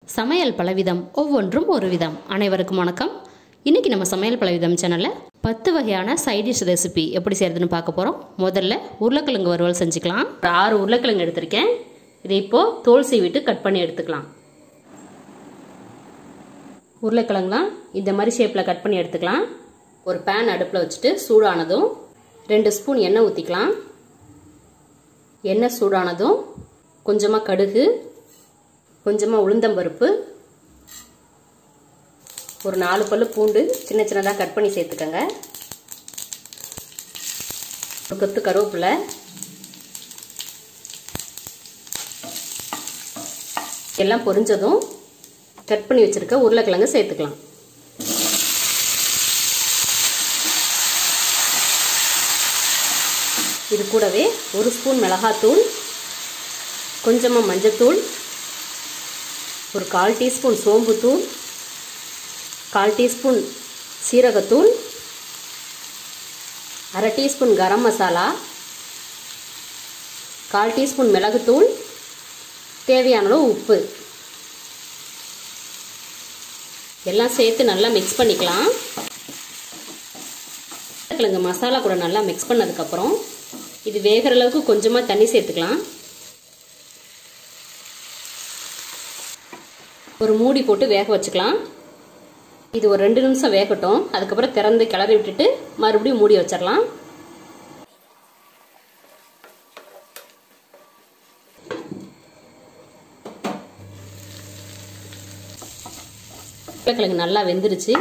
சமையல் பலவிதம் ஒவ்வொன்றும் ஒரு விதம் அனைவருக்கும் வணக்கம் இன்றைக்கி நம்ம சமையல் பலவிதம் சேனலில் பத்து வகையான சைட் டிஷ் ரெசிபி எப்படி செய்கிறதுன்னு பார்க்க போகிறோம் முதல்ல உருளைக்கிழங்கு வறுவல் செஞ்சுக்கலாம் ஒரு ஆறு உருளைக்கிழங்கு எடுத்திருக்கேன் இதை இப்போது தோல் சீவிட்டு கட் பண்ணி எடுத்துக்கலாம் உருளைக்கிழங்குலாம் இந்த மாதிரி ஷேப்பில் கட் பண்ணி எடுத்துக்கலாம் ஒரு பேன் அடுப்பில் வச்சுட்டு சூடானதும் ரெண்டு ஸ்பூன் எண்ணெய் ஊற்றிக்கலாம் எண்ணெய் சூடானதும் கொஞ்சமாக கடுகு கொஞ்சமாக உளுந்தம்பருப்பு ஒரு நாலு பல்லு பூண்டு சின்ன சின்னதாக கட் பண்ணி சேர்த்துக்கோங்க ஒரு கொத்து கருவேப்பிலை எல்லாம் பொரிஞ்சதும் கட் பண்ணி வச்சுருக்க உருளைக்கிழங்கு சேர்த்துக்கலாம் இது கூடவே ஒரு ஸ்பூன் மிளகாத்தூள் கொஞ்சமாக மஞ்சத்தூள் ஒரு கால் டீஸ்பூன் சோம்புத்தூள் கால் டீஸ்பூன் சீரகத்தூள் அரை டீஸ்பூன் கரம் மசாலா கால் டீஸ்பூன் மிளகுத்தூள் தேவையான அளவு உப்பு எல்லாம் சேர்த்து நல்லா மிக்ஸ் பண்ணிக்கலாம் கிழங்கு மசாலா கூட நல்லா மிக்ஸ் பண்ணதுக்கப்புறம் இது வேகிற அளவுக்கு கொஞ்சமாக தண்ணி சேர்த்துக்கலாம் ஒரு மூடி போட்டு வேக வச்சுக்கலாம் இது ஒரு ரெண்டு நிமிஷம் வேகட்டும் அதுக்கப்புறம் திறந்து கிளறி விட்டுட்டு மறுபடியும் மூடி வச்சிடலாம் உருளைக்கிழங்கு நல்லா வெந்துருச்சு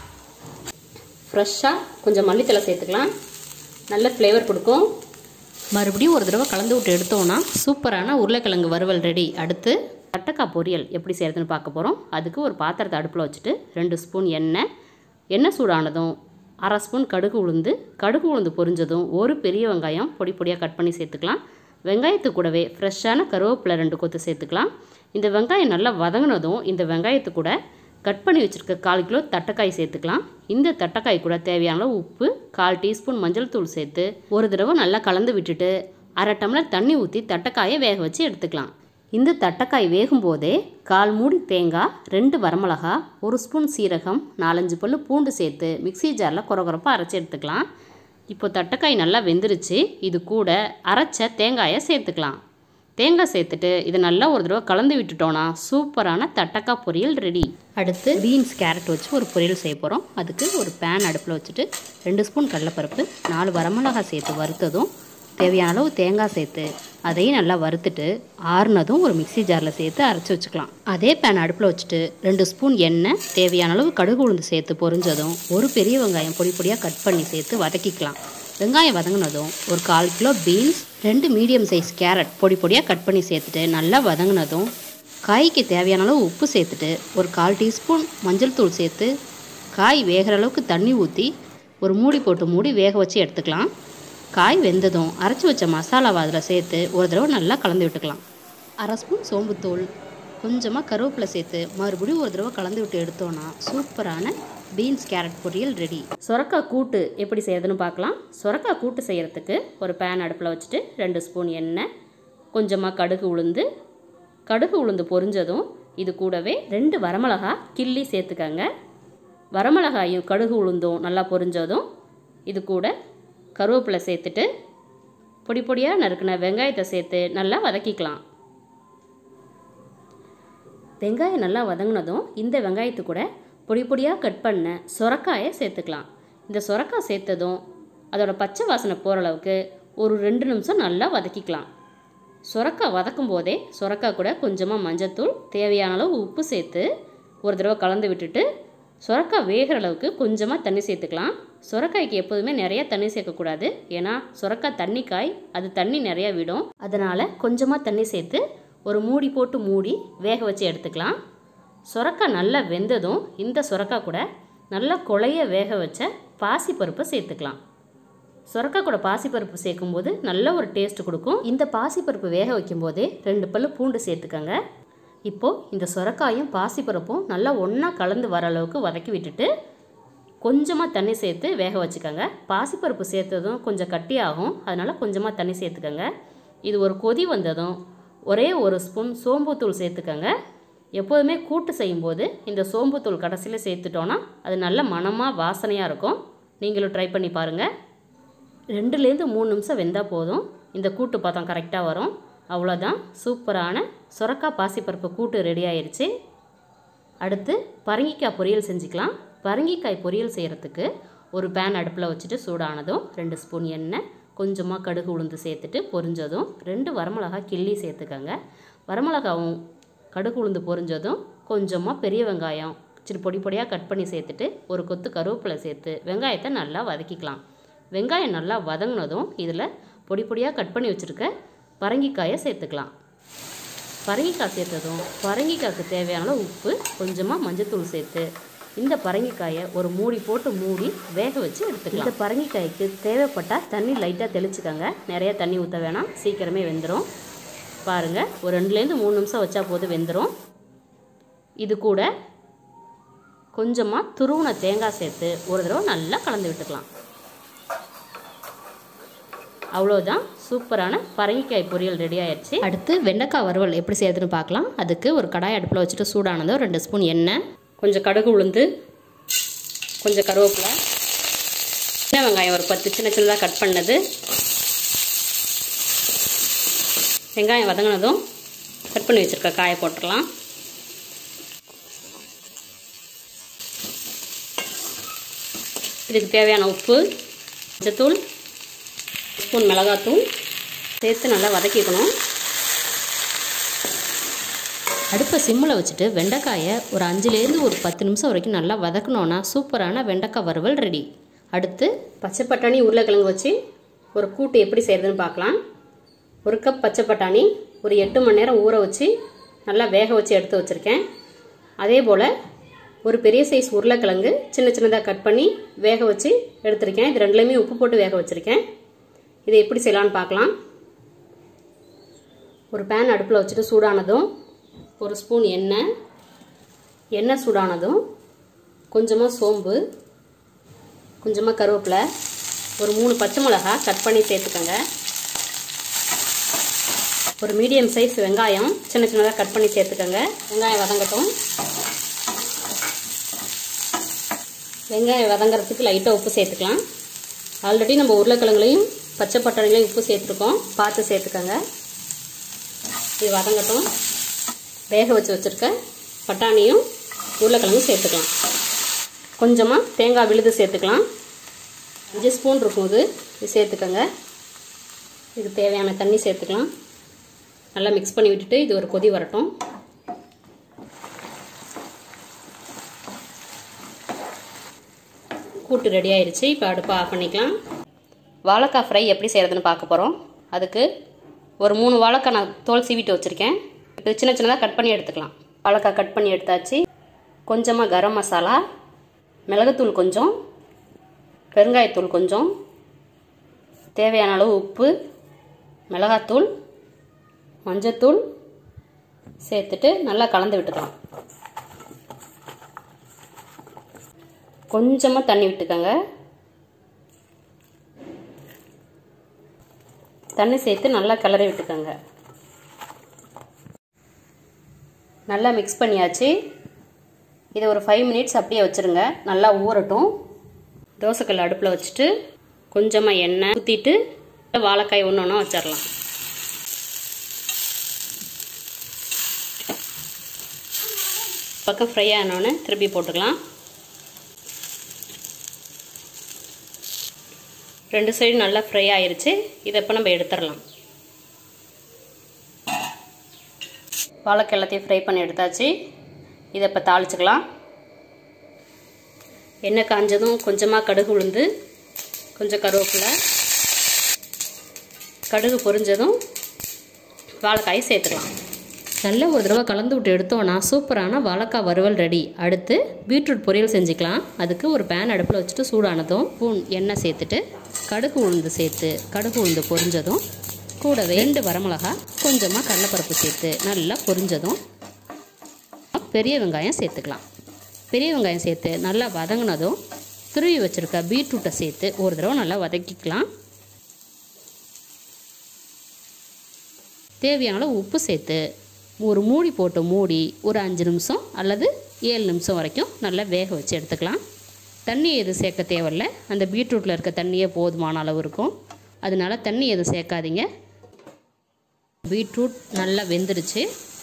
ஃப்ரெஷ்ஷாக கொஞ்சம் மல்லித்தலை சேர்த்துக்கலாம் நல்ல ஃப்ளேவர் கொடுக்கும் மறுபடியும் ஒரு தடவை கலந்து விட்டு எடுத்தோம்னா சூப்பரான உருளைக்கிழங்கு வறுவல் ரெடி அடுத்து கட்டக்காய் பொரியல் எப்படி செய்கிறதுன்னு பார்க்க போகிறோம் அதுக்கு ஒரு பாத்திரத்தை அடுப்பில் வச்சுட்டு ரெண்டு ஸ்பூன் எண்ணெய் எண்ணெய் சூடானதும் அரை ஸ்பூன் கடுகு உளுந்து கடுகு உளுந்து பொரிஞ்சதும் ஒரு பெரிய வெங்காயம் பொடி பொடியாக கட் பண்ணி சேர்த்துக்கலாம் வெங்காயத்து கூடவே ஃப்ரெஷ்ஷான கருவேப்பிலை ரெண்டு கொத்து சேர்த்துக்கலாம் இந்த வெங்காயம் நல்லா வதங்கினதும் இந்த வெங்காயத்து கூட கட் பண்ணி வச்சுருக்க கால் கிலோ தட்டைக்காய் சேர்த்துக்கலாம் இந்த தட்டைக்காய் கூட தேவையான அளவு உப்பு கால் டீஸ்பூன் மஞ்சள் தூள் சேர்த்து ஒரு தடவை நல்லா கலந்து விட்டுட்டு அரை டம்ளர் தண்ணி ஊற்றி தட்டைக்காயை வேக வச்சு எடுத்துக்கலாம் இந்த தட்டைக்காய் வேகும்போதே கால் மூடி தேங்காய் ரெண்டு வரமிளகா ஒரு ஸ்பூன் சீரகம் நாலஞ்சு பல்லு பூண்டு சேர்த்து மிக்சி ஜாரில் குறகுறப்பாக அரைச்சி எடுத்துக்கலாம் இப்போ தட்டைக்காய் நல்லா வெந்துருச்சு இது கூட அரைச்ச தேங்காயை சேர்த்துக்கலாம் தேங்காய் சேர்த்துட்டு இதை நல்லா ஒரு தடவை கலந்து விட்டுட்டோன்னா சூப்பரான தட்டக்காய் பொரியல் ரெடி அடுத்து பீன்ஸ் கேரட் வச்சு ஒரு பொரியல் செய்ய போகிறோம் அதுக்கு ஒரு பேன் அடுப்பில் வச்சுட்டு ரெண்டு ஸ்பூன் கடலைப்பருப்பு நாலு வரமிளகாய் சேர்த்து வறுத்ததும் தேவையான அளவு தேங்காய் சேர்த்து அதையும் நல்லா வறுத்துட்டு ஆறுனதும் ஒரு மிக்சி ஜாரில் சேர்த்து அரைச்சி வச்சுக்கலாம் அதே பேன் அடுப்பில் வச்சுட்டு ரெண்டு ஸ்பூன் எண்ணெய் தேவையான அளவு கடுகு உளுந்து சேர்த்து பொரிஞ்சதும் ஒரு பெரிய வெங்காயம் பொடி பொடியாக கட் பண்ணி சேர்த்து வதக்கிக்கலாம் வெங்காயம் வதங்கினதும் ஒரு கால் கிலோ பீன்ஸ் ரெண்டு மீடியம் சைஸ் கேரட் பொடி பொடியாக கட் பண்ணி சேர்த்துட்டு நல்லா வதங்கினதும் காய்க்கு தேவையான அளவு உப்பு சேர்த்துட்டு ஒரு கால் டீஸ்பூன் மஞ்சள் தூள் சேர்த்து காய் வேகிற அளவுக்கு தண்ணி ஊற்றி ஒரு மூடி போட்டு மூடி வேக வச்சு எடுத்துக்கலாம் காய் வெந்ததும் அரைச்சி வச்ச மசாலாவை அதில் சேர்த்து ஒரு தடவை நல்லா கலந்து விட்டுக்கலாம் அரை ஸ்பூன் சோம்புத்தூள் கொஞ்சமாக கருவேப்பிலை சேர்த்து மறுபடியும் ஒரு தடவை கலந்து விட்டு எடுத்தோன்னா சூப்பரான பீன்ஸ் கேரட் பொரியல் ரெடி சொரக்காய் கூட்டு எப்படி செய்யறதுன்னு பார்க்கலாம் சொரக்காய் கூட்டு செய்கிறதுக்கு ஒரு பேன் அடுப்பில் வச்சுட்டு ரெண்டு ஸ்பூன் எண்ணெய் கொஞ்சமாக கடுகு உளுந்து கடுகு உளுந்து பொரிஞ்சதும் இது கூடவே ரெண்டு வரமிளகா கிள்ளி சேர்த்துக்கங்க வரமிளகாயும் கடுகு உளுந்தும் நல்லா பொரிஞ்சதும் இது கூட கருவேப்பிலை சேர்த்துட்டு பொடி பொடியாக நறுக்கின வெங்காயத்தை சேர்த்து நல்லா வதக்கிக்கலாம் வெங்காயம் நல்லா வதங்கினதும் இந்த வெங்காயத்து கூட பொடி பொடியாக கட் பண்ண சொரக்காயை சேர்த்துக்கலாம் இந்த சொரக்காய் சேர்த்ததும் அதோட பச்சை வாசனை போகிற அளவுக்கு ஒரு ரெண்டு நிமிஷம் நல்லா வதக்கிக்கலாம் சொரக்காய் வதக்கும் போதே சொரக்காய் கூட கொஞ்சமாக மஞ்சத்தூள் தேவையான அளவு உப்பு சேர்த்து ஒரு தடவை கலந்து விட்டுட்டு சொரக்காய் வேகிற அளவுக்கு கொஞ்சமாக தண்ணி சேர்த்துக்கலாம் சொரக்காய்க்கு எப்போதுமே நிறைய தண்ணி சேர்க்கக்கூடாது ஏன்னா சொரக்காய் தண்ணி காய் அது தண்ணி நிறையா விடும் அதனால் கொஞ்சமாக தண்ணி சேர்த்து ஒரு மூடி போட்டு மூடி வேக வச்சு எடுத்துக்கலாம் சொரக்காய் நல்லா வெந்ததும் இந்த சொரக்காய் கூட நல்லா கொலைய வேக வச்ச பாசிப்பருப்பை சேர்த்துக்கலாம் சொரக்காய் கூட பாசிப்பருப்பு சேர்க்கும்போது நல்ல ஒரு டேஸ்ட் கொடுக்கும் இந்த பாசிப்பருப்பு வேக வைக்கும்போதே ரெண்டு பல்லு பூண்டு சேர்த்துக்கங்க இப்போது இந்த சொரக்காயும் பாசிப்பருப்பும் நல்லா ஒன்றா கலந்து வர அளவுக்கு வதக்கி விட்டுட்டு கொஞ்சமாக தண்ணி சேர்த்து வேக வச்சுக்கோங்க பாசிப்பருப்பு சேர்த்ததும் கொஞ்சம் கட்டியாகும் அதனால் கொஞ்சமாக தண்ணி சேர்த்துக்கோங்க இது ஒரு கொதி வந்ததும் ஒரே ஒரு ஸ்பூன் சோம்புத்தூள் சேர்த்துக்கோங்க எப்போதுமே கூட்டு செய்யும்போது இந்த சோம்புத்தூள் கடைசியில் சேர்த்துட்டோன்னா அது நல்ல மணமாக வாசனையாக இருக்கும் நீங்களும் ட்ரை பண்ணி பாருங்கள் ரெண்டுலேருந்து மூணு நிமிஷம் வெந்தால் போதும் இந்த கூட்டு பதம் கரெக்டாக வரும் அவ்வளோதான் சூப்பரான சுரக்காய் பாசிப்பருப்பு கூட்டு ரெடி ஆயிருச்சு அடுத்து பரங்கிக்காய் பொரியல் செஞ்சுக்கலாம் பரங்கிக்காய் பொரியல் செய்கிறதுக்கு ஒரு பேன் அடுப்பில் வச்சுட்டு சூடானதும் ரெண்டு ஸ்பூன் எண்ணெய் கொஞ்சமாக கடுகு உளுந்து சேர்த்துட்டு பொரிஞ்சதும் ரெண்டு வரமிளகா கிள்ளி சேர்த்துக்கங்க வரமிளகாவும் கடுகு உளுந்து பொரிஞ்சதும் கொஞ்சமாக பெரிய வெங்காயம் சிறு பொடி பொடியாக கட் பண்ணி சேர்த்துட்டு ஒரு கொத்து கருவேப்பிலை சேர்த்து வெங்காயத்தை நல்லா வதக்கிக்கலாம் வெங்காயம் நல்லா வதங்கினதும் இதில் பொடி பொடியாக கட் பண்ணி வச்சுருக்க பரங்கிக்காயை சேர்த்துக்கலாம் பரங்கிக்காய் சேர்த்ததும் பரங்கிக்காய்க்கு தேவையான உப்பு கொஞ்சமாக மஞ்சத்தூள் சேர்த்து இந்த பரங்கிக்காயை ஒரு மூடி போட்டு மூடி வேக வச்சு எடுத்துக்கலாம் இந்த பரங்கிக்காய்க்கு தேவைப்பட்டால் தண்ணி லைட்டாக தெளிச்சுக்கோங்க நிறைய தண்ணி ஊற்ற வேணாம் சீக்கிரமே வெந்துடும் பாருங்கள் ஒரு ரெண்டுலேருந்து மூணு நிமிஷம் வச்சா போது வெந்துடும் இது கூட கொஞ்சமாக துருவின தேங்காய் சேர்த்து ஒரு தடவை நல்லா கலந்து விட்டுக்கலாம் அவ்வளோதான் சூப்பரான பரங்கிக்காய் பொரியல் ரெடி ஆயிடுச்சு அடுத்து வெண்டைக்காய் வறுவல் எப்படி செய்யறதுன்னு பார்க்கலாம் அதுக்கு ஒரு கடாய் அடுப்பில் வச்சுட்டு சூடானதும் ரெண்டு ஸ்பூன் எண்ணெய் கொஞ்சம் கடுகு உளுந்து கொஞ்சம் கருவேப்பிலை சின்ன வெங்காயம் ஒரு பத்து சின்ன சின்னதாக கட் பண்ணது வெங்காயம் வதங்கினதும் கட் பண்ணி வச்சுருக்க காயை போட்டுடலாம் இதுக்கு தேவையான உப்பு மஞ்சத்தூள் ஸ்பூன் மிளகாத்தூள் சேர்த்து நல்லா வதக்கிக்கணும் அடுப்பை சிம்மில் வச்சுட்டு வெண்டைக்காயை ஒரு அஞ்சுலேருந்து ஒரு பத்து நிமிஷம் வரைக்கும் நல்லா வதக்கணுன்னா சூப்பரான வெண்டைக்காய் வறுவல் ரெடி அடுத்து பச்சை பட்டாணி உருளைக்கிழங்கு வச்சு ஒரு கூட்டு எப்படி செய்கிறதுன்னு பார்க்கலாம் ஒரு கப் பச்சை பட்டாணி ஒரு எட்டு மணி நேரம் ஊற வச்சு நல்லா வேக வச்சு எடுத்து வச்சுருக்கேன் அதே போல் ஒரு பெரிய சைஸ் உருளைக்கிழங்கு சின்ன சின்னதாக கட் பண்ணி வேக வச்சு எடுத்திருக்கேன் இது ரெண்டுலேயுமே உப்பு போட்டு வேக வச்சுருக்கேன் இதை எப்படி செய்யலான்னு பார்க்கலாம் ஒரு பேன் அடுப்பில் வச்சுட்டு சூடானதும் ஒரு ஸ்பூன் எண்ணெய் எண்ணெய் சூடானதும் கொஞ்சமாக சோம்பு கொஞ்சமாக கருவேப்பிலை ஒரு மூணு பச்சை மிளகா கட் பண்ணி சேர்த்துக்கோங்க ஒரு மீடியம் சைஸ் வெங்காயம் சின்ன சின்னதாக கட் பண்ணி சேர்த்துக்கோங்க வெங்காயம் வதங்கட்டும் வெங்காயம் வதங்கிறதுக்கு லைட்டாக உப்பு சேர்த்துக்கலாம் ஆல்ரெடி நம்ம உருளைக்கிழங்குலையும் பச்சை பட்டாணிலையும் உப்பு சேர்த்துருக்கோம் பார்த்து சேர்த்துக்கோங்க இது வதங்கட்டும் வேக வச்சு வச்சுருக்க பட்டாணியும் உருளைக்கிழங்கும் சேர்த்துக்கலாம் கொஞ்சமாக தேங்காய் விழுது சேர்த்துக்கலாம் அஞ்சு ஸ்பூன் இருக்கும் இது இது சேர்த்துக்கோங்க இதுக்கு தேவையான தண்ணி சேர்த்துக்கலாம் நல்லா மிக்ஸ் பண்ணி விட்டுட்டு இது ஒரு கொதி வரட்டும் கூட்டு ரெடி ஆயிடுச்சு இப்போ அடுப்பை ஆஃப் பண்ணிக்கலாம் வாழைக்காய் ஃப்ரை எப்படி செய்கிறதுன்னு பார்க்க போகிறோம் அதுக்கு ஒரு மூணு வாழைக்காய் நான் தோல் சீவிட்டு வச்சுருக்கேன் இது சின்ன சின்னதாக கட் பண்ணி எடுத்துக்கலாம் வாழைக்காய் கட் பண்ணி எடுத்தாச்சு கொஞ்சமாக கரம் மசாலா மிளகுத்தூள் கொஞ்சம் பெருங்காயத்தூள் கொஞ்சம் தேவையான அளவு உப்பு மிளகாத்தூள் மஞ்சத்தூள் சேர்த்துட்டு நல்லா கலந்து விட்டுக்கலாம் கொஞ்சமாக தண்ணி விட்டுக்கோங்க தண்ணி சேர்த்து நல்லா கிளறி விட்டுக்கோங்க நல்லா மிக்ஸ் பண்ணியாச்சு இதை ஒரு ஃபைவ் மினிட்ஸ் அப்படியே வச்சுருங்க நல்லா ஊறட்டும் தோசைக்கல் அடுப்பில் வச்சுட்டு கொஞ்சமாக எண்ணெய் ஊற்றிட்டு வாழைக்காய் ஒன்று ஒன்றா வச்சிடலாம் பக்கம் ஃப்ரை ஆனோன்னு திருப்பி போட்டுக்கலாம் ரெண்டு சைடு நல்லா ஃப்ரை ஆயிருச்சு இதை இப்போ நம்ம எடுத்துடலாம் வாழைக்காய் எல்லாத்தையும் ஃப்ரை பண்ணி எடுத்தாச்சு இதை இப்போ தாளிச்சுக்கலாம் எண்ணெய் காஞ்சதும் கொஞ்சமாக கடுகு உளுந்து கொஞ்சம் கருவேப்பிலை கடுகு பொரிஞ்சதும் வாழைக்காயை சேர்த்துக்கலாம் நல்ல ஒரு தடவை கலந்து விட்டு எடுத்தோன்னா சூப்பரான வாழைக்காய் வறுவல் ரெடி அடுத்து பீட்ரூட் பொரியல் செஞ்சுக்கலாம் அதுக்கு ஒரு பேன் அடுப்பில் வச்சுட்டு சூடானதும் பூன் எண்ணெய் சேர்த்துட்டு கடுகு உளுந்து சேர்த்து கடுகு உளுந்து பொரிஞ்சதும் கூடவே ரெண்டு வரமிளகா கொஞ்சமாக கடலைப்பருப்பு சேர்த்து நல்லா பொரிஞ்சதும் பெரிய வெங்காயம் சேர்த்துக்கலாம் பெரிய வெங்காயம் சேர்த்து நல்லா வதங்கினதும் துருவி வச்சுருக்க பீட்ரூட்டை சேர்த்து ஒரு தடவை நல்லா வதக்கிக்கலாம் தேவையான அளவு உப்பு சேர்த்து ஒரு மூடி போட்டு மூடி ஒரு அஞ்சு நிமிஷம் அல்லது ஏழு நிமிஷம் வரைக்கும் நல்லா வேக வச்சு எடுத்துக்கலாம் தண்ணி எதுவும் சேர்க்க தேவையில்ல அந்த பீட்ரூட்டில் இருக்க தண்ணியே போதுமான அளவு இருக்கும் அதனால தண்ணி எதுவும் சேர்க்காதீங்க பீட்ரூட் நல்லா வெந்துருச்சு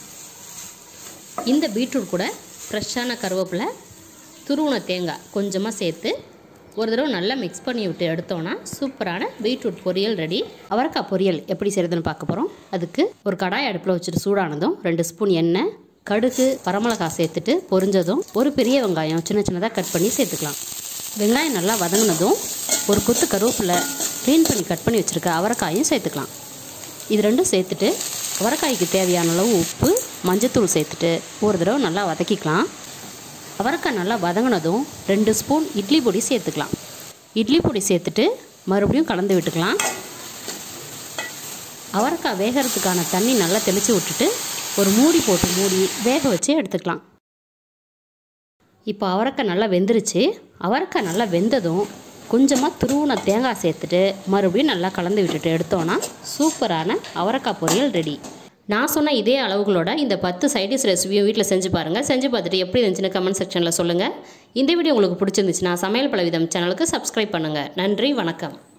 இந்த பீட்ரூட் கூட ஃப்ரெஷ்ஷான கருவேப்பிலை துருவன தேங்காய் கொஞ்சமாக சேர்த்து ஒரு தடவை நல்லா மிக்ஸ் பண்ணி விட்டு எடுத்தோன்னா சூப்பரான பீட்ரூட் பொரியல் ரெடி அவரைக்காய் பொரியல் எப்படி செய்கிறதுன்னு பார்க்க போகிறோம் அதுக்கு ஒரு கடாய் அடுப்பில் வச்சுட்டு சூடானதும் ரெண்டு ஸ்பூன் எண்ணெய் கடுகு வரமிளகாய் சேர்த்துட்டு பொரிஞ்சதும் ஒரு பெரிய வெங்காயம் சின்ன சின்னதாக கட் பண்ணி சேர்த்துக்கலாம் வெங்காயம் நல்லா வதங்கினதும் ஒரு கொத்து கருவேப்பிலை க்ளீன் பண்ணி கட் பண்ணி வச்சுருக்க அவரைக்காயும் சேர்த்துக்கலாம் இது ரெண்டும் சேர்த்துட்டு அவரைக்காய்க்கு தேவையான அளவு உப்பு மஞ்சத்தூள் சேர்த்துட்டு ஒரு தடவை நல்லா வதக்கிக்கலாம் அவரைக்காய் நல்லா வதங்கினதும் ரெண்டு ஸ்பூன் இட்லி பொடி சேர்த்துக்கலாம் இட்லி பொடி சேர்த்துட்டு மறுபடியும் கலந்து விட்டுக்கலாம் அவரைக்காய் வேகிறதுக்கான தண்ணி நல்லா தெளித்து விட்டுட்டு ஒரு மூடி போட்டு மூடி வேக வச்சு எடுத்துக்கலாம் இப்போ அவரைக்காய் நல்லா வெந்துருச்சு அவரைக்காய் நல்லா வெந்ததும் கொஞ்சமாக துருவுன தேங்காய் சேர்த்துட்டு மறுபடியும் நல்லா கலந்து விட்டுட்டு எடுத்தோன்னா சூப்பரான அவரைக்காய் பொரியல் ரெடி நான் சொன்ன இதே அளவுகளோட இந்த பத்து சைடிஷ் ரெசிபியும் வீட்டில் செஞ்சு பாருங்கள் செஞ்சு பார்த்துட்டு எப்படி இருந்துச்சுன்னு கமெண்ட் செக்ஷனில் சொல்லுங்கள் இந்த வீடியோ உங்களுக்கு பிடிச்சிருந்துச்சுன்னா சமையல் பலவிதம் சேனலுக்கு சப்ஸ்கிரைப் பண்ணுங்கள் நன்றி வணக்கம்